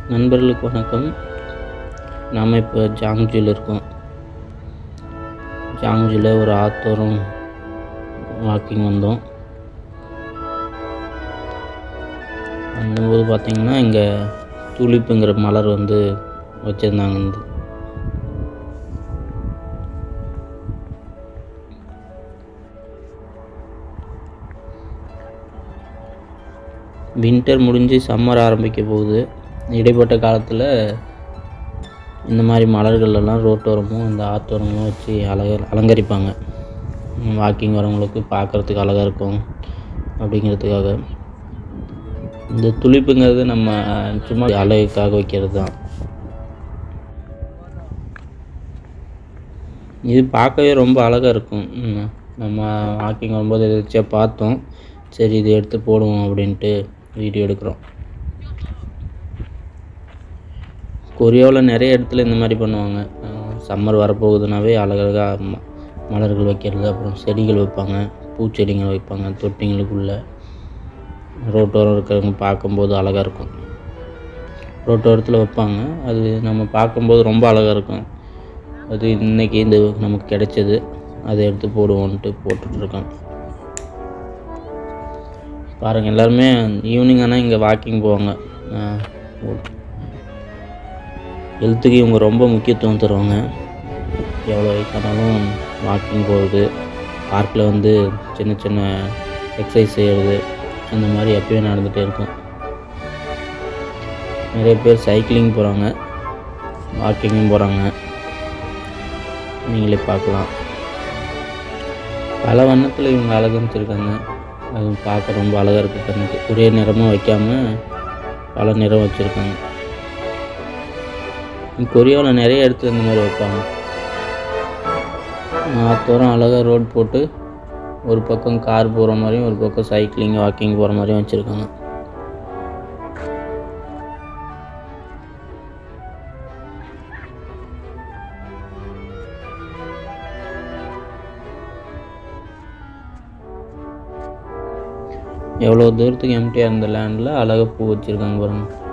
நண்பர்களுக்கு வணக்கம் நாம் இப்போ ஜாங்ஜியில் இருக்கோம் ஜாங்ஜியில் ஒரு ஆத்தோரம் வாக்கிங் வந்தோம் வந்தபோது பார்த்திங்கன்னா இங்கே துளிப்புங்கிற மலர் வந்து வச்சுருந்தாங்க இந்த வின்டர் முடிஞ்சு சம்மர் ஆரம்பிக்க போகுது இடைப்பட்ட காலத்தில் இந்த மாதிரி மலர்கள் எல்லாம் ரோட்டோரமும் இந்த ஆத்தோரமும் வச்சு அழக அலங்கரிப்பாங்க வாக்கிங் வரவங்களுக்கு பார்க்குறதுக்கு அழகாக இருக்கும் அப்படிங்கிறதுக்காக இந்த துளிப்புங்கிறது நம்ம சும்மா அழகுக்காக வைக்கிறது தான் இது பார்க்கவே ரொம்ப அழகாக இருக்கும் ம், நம்ம வாக்கிங் வரும்போது எதாச்சும் பார்த்தோம் சரி இது எடுத்து போடுவோம் அப்படின்ட்டு வீடியோ எடுக்கிறோம் கொரியாவில் நிறைய இடத்துல இந்த மாதிரி பண்ணுவாங்க சம்மர் வரப்போகுதுனாவே அழகழகாக ம மலர்கள் வைக்கிறது அப்புறம் செடிகள் வைப்பாங்க பூச்செடிகள் வைப்பாங்க தொட்டிங்களுக்குள்ளே ரோட்டோரம் இருக்கிறவங்க பார்க்கும்போது அழகாக இருக்கும் ரோட்டோரத்தில் வைப்பாங்க அது நம்ம பார்க்கும்போது ரொம்ப அழகாக இருக்கும் அது இன்னைக்கு இந்த நமக்கு கிடைச்சது அதை எடுத்து போடுவோன்ட்டு போட்டுட்ருக்கோம் பாருங்கள் எல்லாருமே ஈவினிங் ஆனால் இங்கே வாக்கிங் போவாங்க ஹெல்த்துக்கு இவங்க ரொம்ப முக்கியத்துவம் தருவாங்க எவ்வளோ வயசானாலும் வாக்கிங் போகிறது பார்க்கில் வந்து சின்ன சின்ன எக்ஸசைஸ் செய்கிறது அந்த மாதிரி எப்பயும் நடந்துகிட்டே இருக்கும் நிறைய பேர் சைக்கிளிங் போகிறாங்க வாக்கிங்கும் போகிறாங்க நீங்களே பார்க்கலாம் பல வண்ணத்தில் இவங்க அலங்கரிச்சிருக்காங்க அது பார்க்க ரொம்ப அழகாக இருக்குது கண்ணுக்கு ஒரே நிறமாக வைக்காமல் பல நிறம் வச்சுருக்காங்க கொரியாவில் நிறைய இடத்துல இந்த மாதிரி வைப்பாங்க ஆத்தோரம் அழகாக ரோட் போட்டு ஒரு பக்கம் கார் போகிற மாதிரியும் ஒரு பக்கம் சைக்கிளிங் வாக்கிங் போகிற மாதிரியும் வச்சுருக்காங்க எவ்வளோ தூரத்துக்கு எம்டியாக இருந்த லேண்டில் அழகாக பூ வச்சுருக்காங்க பாருங்க